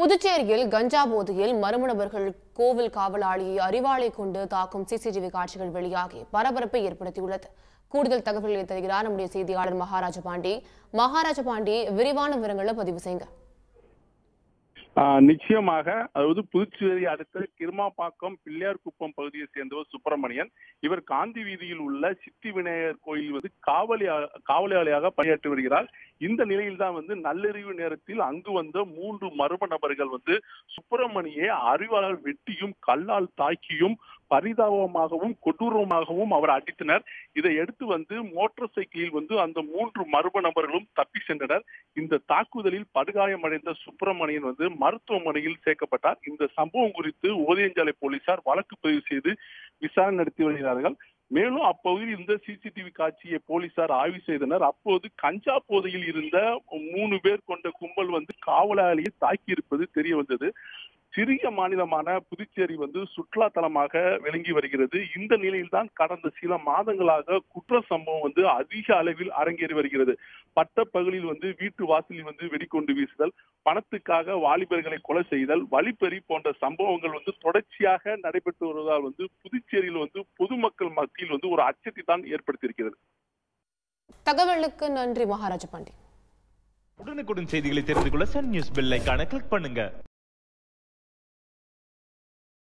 புதுச்சேரியில் கஞ்சா போதையில் மர்ம நபர்கள் கோவில் காவலாளியை அறிவாளை கொண்டு தாக்கும் சிசிடிவி காட்சிகள் வெளியாகி பரபரப்பை ஏற்படுத்தியுள்ளது கூடுதல் தகவல்களை தருகிறார் நம்முடைய செய்தியாளர் மகாராஜ பாண்டி மகாராஜ பாண்டி விரிவான விவரங்களை பதிவு செய்யுங்க ஆஹ் நிச்சயமாக அதாவது புதுச்சேரி அடுத்த கிருமாப்பாக்கம் பிள்ளையார்குப்பம் பகுதியை சேர்ந்தவர் சுப்பிரமணியன் இவர் காந்தி வீதியில் உள்ள சித்தி விநாயகர் கோயில் வந்து காவலி காவலாளியாக பணியாற்றி வருகிறார் இந்த நிலையில் தான் வந்து நள்ளிரவு நேரத்தில் அங்கு வந்த மூன்று மர்ம நபர்கள் வந்து சுப்பிரமணியை அறிவாளர் வெட்டியும் கல்லால் தாக்கியும் பரிதாபமாகவும் கொடூரமாகவும் அவர் அடித்தனர் இதை எடுத்து வந்து மோட்டார் சைக்கிளில் வந்து அந்த மூன்று மர்ம நபர்களும் தப்பி சென்றனர் இந்த தாக்குதலில் படுகாயமடைந்த சுப்பிரமணியன் வந்து மருத்துவமனையில் சேர்க்கப்பட்டார் இந்த சம்பவம் குறித்து ஓதியஞ்சாலை போலீசார் வழக்கு பதிவு செய்து விசாரணை நடத்தி வருகிறார்கள் மேலும் அப்பகுதியில் இருந்த சிசிடிவி காட்சியை போலீசார் ஆய்வு செய்தனர் அப்போது கஞ்சா போதையில் இருந்த மூணு பேர் கொண்ட கும்பல் வந்து காவலாளியை தாக்கியிருப்பது தெரிய வந்தது சிறிய மாநிலமான புதுச்சேரி வந்து சுற்றுலா தலமாக விளங்கி வருகிறது இந்த நிலையில்தான் கடந்த சில மாதங்களாக குற்ற சம்பவம் வந்து அதிக அளவில் அரங்கேறி வருகிறது பட்ட பகலில் வந்து வீட்டு வாசலில் வந்து வெடிக்கொண்டு வீசுதல் பணத்துக்காக வாலிபர்களை கொலை செய்தல் வழிப்பறி போன்ற சம்பவங்கள் வந்து தொடர்ச்சியாக நடைபெற்று வருவதால் வந்து புதுச்சேரியில் வந்து பொதுமக்கள் மத்தியில் வந்து ஒரு அச்சத்தை தான் ஏற்படுத்தியிருக்கிறது தகவலுக்கு நன்றி மகாராஜ பாண்டி உடனுக்குடன் செய்திகளை தெரிந்து கொள்ள சன் நியூஸ் பெல் ஐகானை கிளிக் பண்ணுங்க